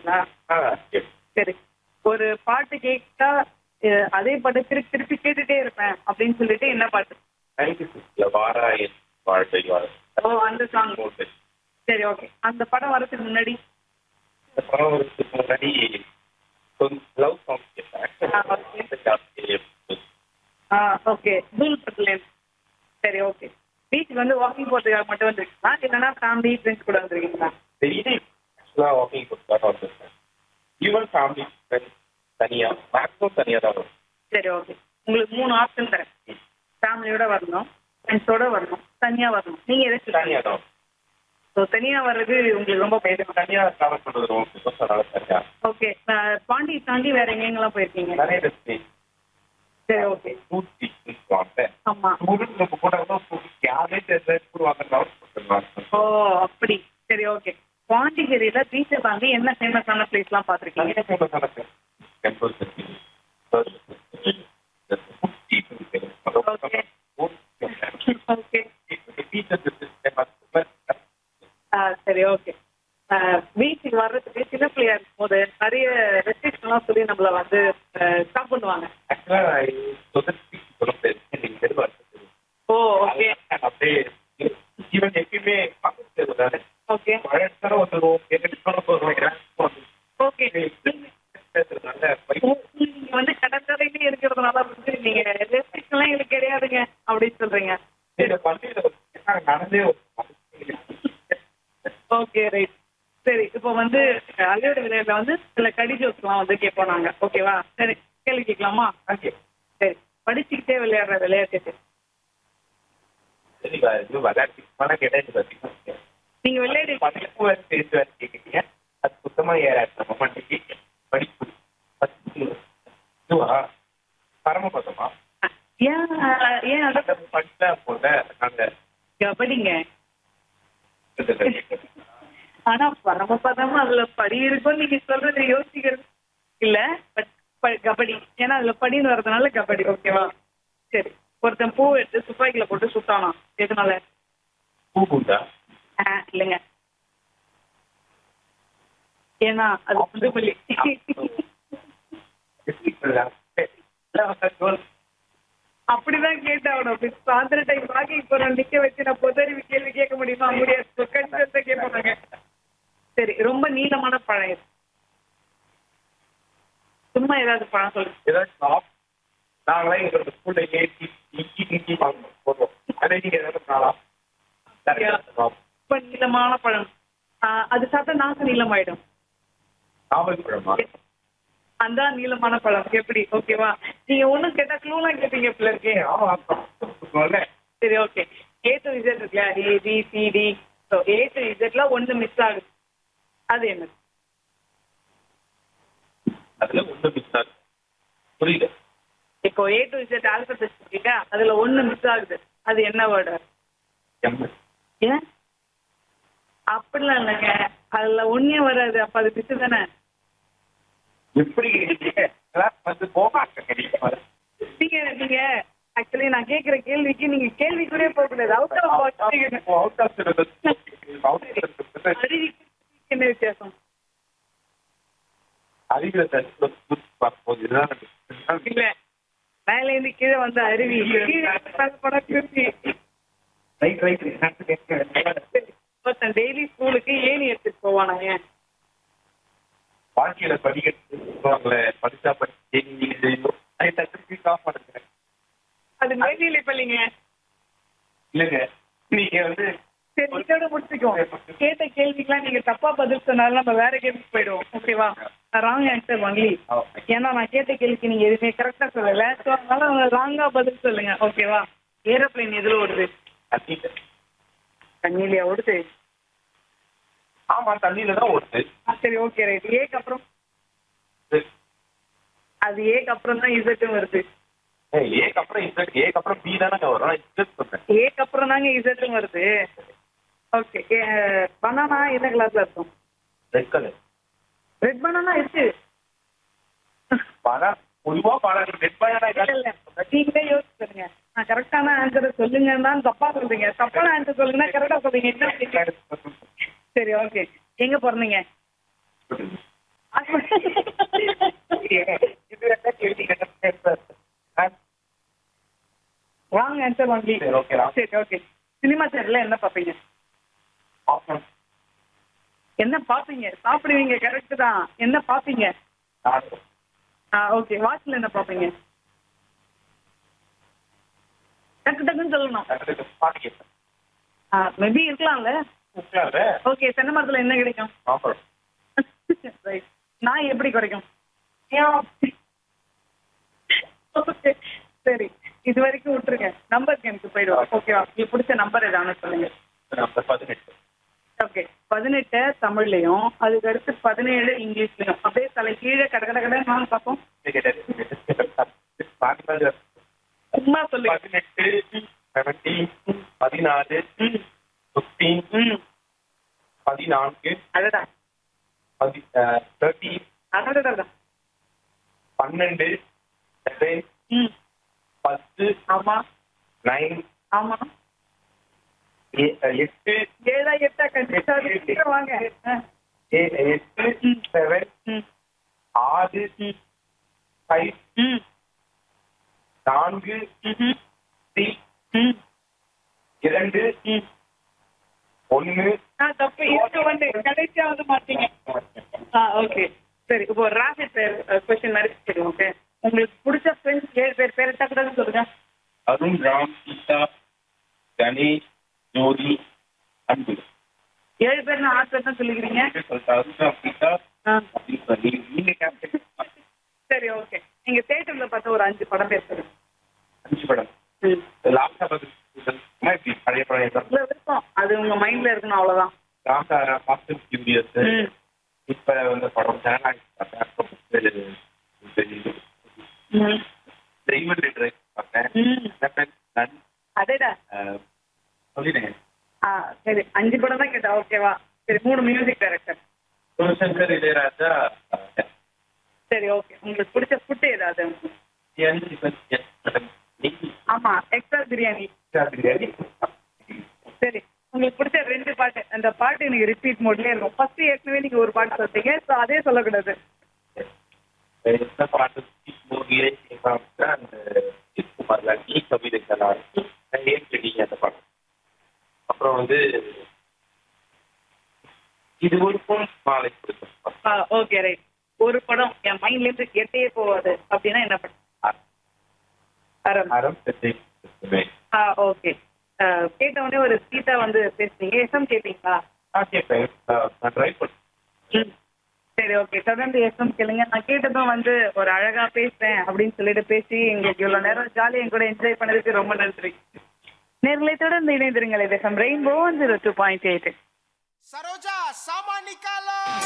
கேட்பீங்களா ஆ கேட்பேன். சரி ஒரு பாட்டு கேட்டா அஹ், அதே பாட்டு திருப்பி திருப்பி கேட்டுட்டே இருப்பேன் அப்படின்னு சொல்லிட்டு என்ன பாட்டு 96 ல வாராயன் வாழ்க்கை வார ஓ அந்த சாங் போட்டு சரி ஓகே அந்த படம் வரதுக்கு முன்னாடி இந்த படம் வரதுக்கு முன்னாடி கொஞ்சம் லவ் சாங் ஆ, okay. கேட்டேன் ஆ ஓகே தூள் படத்துல சரி ஓகே பீச்சுக்கு வந்து வாக்கிங் போறதுக்காக மட்டும் வந்திருக்கீங்களா இல்லைன்னா ஃபேமிலி ஃப்ரெண்ட்ஸ் கூட வந்திருக்கீங்களா டெய்லி ஆக்சுவலாக வாக்கிங் போட்டு வந்திருக்கேன் ஈவன் ஃபேமிலி ஃப்ரெண்ட்ஸ் தனியாக மேக்ஸிமம் தனியாக தான் வரும் சரி ஓகே உங்களுக்கு மூணு ஆப்ஷன் தரேன் ஃபேமிலியோட வரணும் ஃப்ரெண்ட்ஸோட வரணும் தனியா வரணும் நீங்க எதை தனியாக தான் ஸோ தனியா வர்றது உங்களுக்கு ரொம்ப பயமா தனியாக ட்ராவல் பண்ணுறது ரொம்ப பிடிக்கும் அதனால தனியாக ஓகே பாண்டி தாண்டி வேற எங்கெங்கெல்லாம் போயிருக்கீங்க நிறைய டெஸ்டினேஷன் சரி ஓகே ஊட்டி வாங்க ஆமா ஊருக்கு நம்ம கூட வந்து யாரே தெரிஞ்சுருவாங்க ஓ அப்படி சரி ஓகே பாண்டிச்சேரியில பீச்சை தாண்டி என்ன ஃபேமஸான பிளேஸ்லாம் பார்த்துருக்கீங்க ஓகே ஆ சரி ஓகே பீச்சுக்கு வர்றதுக்கு சின்ன பிள்ளையா இருக்கும் போது நிறைய ரெஸ்ட்ரிக்ஷன்லாம் சொல்லி நம்மள வந்து ஸ்டாப் பண்ணுவாங்க ஓ ஓகே ஓகே ஓகே நீங்க வந்து கடற்கரையிலே இருக்கிறதுனால வந்து நீங்க ரெஸ்ட்ரிக்ஷன்லாம் எங்களுக்கு கிடையாதுங்க அப்படின்னு சொல்றீங்க நடந்தே ஓகே ரைட் சரி இப்போ வந்து அலையோட விளையாட்டுல வந்து சில கடி ஜோக்ஸ்லாம் வந்து கேட்போம் நாங்க ஓகேவா சரி கேள்வி கேட்கலாமா சரி படிச்சுக்கிட்டே விளையாடுற விளையாட்டு இது. விளையாட்டு கேட்டேன் நீங்க விளையாடி படிப்பு பேச கேட்குறீங்க அது சுத்தமா ஏறாது நம்ம பண்ணிக்கு படிப்பு இதுவா பரமபதமா ஏன் ஏன் அதான் படிச்சா போல நாங்க கபடிங்க ஆனா பரமபதமா அதுல படி இருக்கும் நீங்க சொல்றது யோசிக்கிறது இல்ல பட் ப- கபடி ஏன்னா அதுல படின்னு வர்றதுனால கபடி ஓகேவா சரி ஒருத்தன் பூ எடுத்து துப்பாக்கில போட்டு சுட்டானா எதனால பூகுண்டா ஆ, இல்லைங்க ஏன்னா அது புது புள்ளி அப்படிதான் கேட்டாவணும் அப்படி சாயந்தர டைம் வாக்கிங் போறோம் நிக்க வச்சு நான் பொதறிவு கேள்வி கேட்க முடியுமா முடியாது கண்டிப்பா கேட்பாங்க சரி ரொம்ப நீளமான பழம் எது சும்மா ஏதாவது பழம் சொல்லுங்க ஏதாவது ஷாப் நாங்களே எங்களோட ஸ்கூல்ல ஏற்றி இங்கி இங்கி வாங்க போடுவோம் அதே நீங்க ஏதாவது நாளா ரொம்ப நீளமான பழம் ஆ, அது சாப்பிட்டா நாக்கு நீளமாயிடும் நாவல் பழமா அந்த நீளமான பழம் எப்படி ஓகேவா நீங்க ஒண்ணும் கேட்டா க்ளூலாம் கேட்பீங்க பிள்ளை இருக்கே ஏ ஆமா ஆமா சரி ஓகே ஏ டு இசட் இருக்குல்ல A B C D so A to இசட்ல ஒன்று மிஸ் ஆகுது அது என்ன அதுல ஒண்ணு மிஸ் ஆகுது புரியல இப்போ ஏ டு இசட் ஆல்பபெட் வச்சுக்கிட்டா அதுல ஒன்று மிஸ் ஆகுது அது என்ன வேர்டு எம்எஸ் ஏன் அப்படிலாம் இல்லைங்க அதுல ஒன்னே வராது அப்ப அது மிஸ் தானே எப்படி கேட்டீங்க கிளாஸ் வந்து போகாங்க நீங்க நீங்க ஆக்சுவலி நான் கேட்குற கேள்விக்கு நீங்க கேள்வி கூட போக கூடாது out of box out of syllabus அறிவிக்கு என்ன வித்தியாசம் அறிவியல தனிப்பட பார்க்கும்போது இதுதான் இல்ல மேல இருந்து கீழே வந்து அருவி கீழே மேல போனா கிருமி ரைட் ரைட் ஒருத்தன் டெய்லி ஸ்கூலுக்கு ஏணி எடுத்துட்டு போவானா ஏன் வாழ்க்கையில படிக்கிறவங்கள படிச்சா படிச்சு அதை தட்டு ஆஃப் பண்ணுங்க அது மேல்நிலை பள்ளிங்க இல்லைங்க நீங்க வந்து சரி இதோட முடிச்சுக்குவோம் கேட்ட கேள்விக்கெல்லாம் நீங்க தப்பா பதில் சொன்னாலும் நம்ம வேற கேள்விக்கு போயிடுவோம் ஓகேவா ராங் ஆன்சர் ஒன்லி ஏன்னா நான் கேட்ட கேள்விக்கு நீங்க எதுவுமே கரெக்டா சொல்லல ஸோ அதனால ராங்கா பதில் சொல்லுங்க ஓகேவா ஏரோப்ளேன் எதுல ஓடுது தண்ணியில தண்ணியிலையா ஓடுது ஆமா தண்ணியில தான் ஓடுது ஆ, சரி ஓகே ரைட் ஏக்கு அப்புறம் அது ஏக்கு அப்புறம் தான் இசட்டும் வருது ஏய், ஏக்கு அப்புறம் இசட் ஏக்கு அப்புறம் பி தானே வரும் நான் இசட் சொன்னேன் ஏக்கு அப்புறம் தாங்க இசட்டும் வருது ஓகே பனானா என்ன கிளாஸ்ல இருக்கும் ரெட் கலர் ரெட் பனானா இருக்கு பழம் பொதுவா பழம் ரெட் பழம் இல்ல, இல்ல. நீங்களே யோசிச்சு பாருங்க நான் கரெக்டான ஆன்சரை சொல்லுங்கன்னா தப்பா சொல்றீங்க தப்பான ஆன்சர் சொல்லுங்கன்னா கரெக்டா சொல்றீங்க என்ன அப்படிங்க? சரி ஓகே எங்க பிறந்தீங்க ஓகே இது என்ன கேள்வி கேட்டேன் ராங் ஆன்சர் ஒன்லி சரி, okay, wrong. சரி ஓகே சினிமா தேட்டர்ல என்ன பார்ப்பீங்க ஆப்ஷன் என்ன பார்ப்பீங்க சாப்பிடுவீங்க கரெக்ட் தான் என்ன பார்ப்பீங்க நாடகம் ஆ ஓகே வாட்ச்ல என்ன பார்ப்பீங்க டக்கு டக்குன்னு சொல்லணும் அடுத்தது பாட்டு கேட்பேன் ஆ மேபி இருக்கலாம்ல உட்கார்ல ஓகே தென்னை மரத்துல என்ன கிடைக்கும் சாப்பிடும் ரைட் நாய் எப்படி குறைக்கும் ஓகே சரி இது வரைக்கும் விட்டுருங்க நம்பருக்கு எனக்கு போயிடுவோம் ஓகேவா உங்களுக்கு பிடிச்ச நம்பர் ஏதாவது சொல்லுங்க நம்பர் பதினெட்டு ஓகே பதினெட்டு தமிழ்லையும் அதுக்கு அடுத்து பதினேழு இங்கிலீஷ்லையும் அப்படியே தலை கீழே கட கட கடன்னு வாங்க பார்ப்போம் பதினெட்டு சும்மா சொல்லுங்க செவன்டீன் பதினாலு ம் ஃபிஃப்டீன் ம் பதினான்கு அடடா பதி தேர்ட்டி அடடா பன்னெண்டு செவன் ம் பத்து ஆமா நைன் ஆமா எட்டு ஏழா எட்டா கண்டிப்பா சீக்கிரம் வாங்க ஆ. ஏ- எட்டு செவன் ம் ஆறு ஃபைவ் ம் நான்கு ம்ஹும். த்ரீ ம் இரண்டு ம் ஒன்று ஆ தப்பு இருக்கு வந்து கடைசியா வந்து மாட்டீங்க ஆ ஓகே சரி இப்போ ஒரு ராபிட் பேர் கொஸ்டின் மாதிரி சரி ஓகே உங்களுக்கு பிடிச்ச ஃப்ரெண்ட்ஸ் ஏழு பேர் பேர் டக்கு டக்கு சொல்லுங்க அருண் ராம் சீதா கணேஷ் ஜோதி அன்பு ஏழு பேர் நான் ஆறு பேர் தான் சொல்லிக்கிறீங்க சொல்லிட்டு அருண் ராம் சீதா ஆ அப்படின்னு சொல்லி நீங்க கேப்டன் சரி ஓகே நீங்க தேட்டர்ல பார்த்த ஒரு அஞ்சு படம் பேர் சொல்லுங்க அஞ்சு படம் ம் லாஸ்டா பார்த்து இப்படி பழைய படம் இல்ல விருப்பம் அது உங்க மைண்ட்ல இருக்கணும் அவ்வளவுதான் ராசாரா ஃபாஸ்ட் கியூரியஸ் ம் இப்ப வந்து படம் ஜனநாயக பார்த்தேன் அப்புறம் வந்து ம் தெய்வ லிட்டரை பார்த்தேன் ம் நெப்பன், நன், அதேடா அஹ், சொல்லிட்டேங்க ஆ சரி அஞ்சு படம் தான் கேட்டா ஓகேவா சரி மூணு மியூசிக் டைரக்டர் சிவசங்கர் இளையராஜா அஹ், சரி ஓகே உங்களுக்கு பிடிச்ச ஃபுட் ஏதாவது என் சிவன், எஸ், மேடம், நீ- ஆமா எக்ஸ்ட்ரா பிரியாணி பிரியாணி. சரி உங்களுக்கு பிடிச்ச ரெண்டு பாட்டு அந்த பாட்டு எனக்கு ரிப்பீட் மோட்லயே இருக்கும் ஃபர்ஸ்ட் ஏற்கனவே நீங்க ஒரு பாட்டு சொல்றீங்க ஸோ அதே சொல்லக்கூடாது என்ன பாட்டு மூவியே கேட்காம அந்த குமார்ல நீ கவிதைக்கலாம் ஏற்கனவே அந்த பாட்டு அப்புறம் வந்து இது ஒரு பொன் மாலை கொடுக்கும் ஓகே ரைட் ஒரு படம் என் மைண்ட்ல இருந்து எட்டே போவாது அப்படின்னா என்ன படம் அறம் அறம் பெற்றை ஆ ஓகே கேட்ட உடனே ஒரு சீதா வந்து பேசுனீங்க எஸ்எம் கேட்டீங்களா நான் கேட்பேன் நான் ட்ரை பண்ணேன் ம். சரி ஓகே தொடர்ந்து எஸ்எம் கேளுங்க நான் கேட்டதும் வந்து ஒரு அழகா பேசுறேன் அப்படின்னு சொல்லிட்டு பேசி எங்களுக்கு இவ்வளவு நேரம் ஜாலியாக என் கூட என்ஜாய் பண்ணதுக்கு ரொம்ப நன்றி நேர்களை தொடர்ந்து இணைந்திருங்கள் இது rainbow zero two point eight Saroja सामान निकालो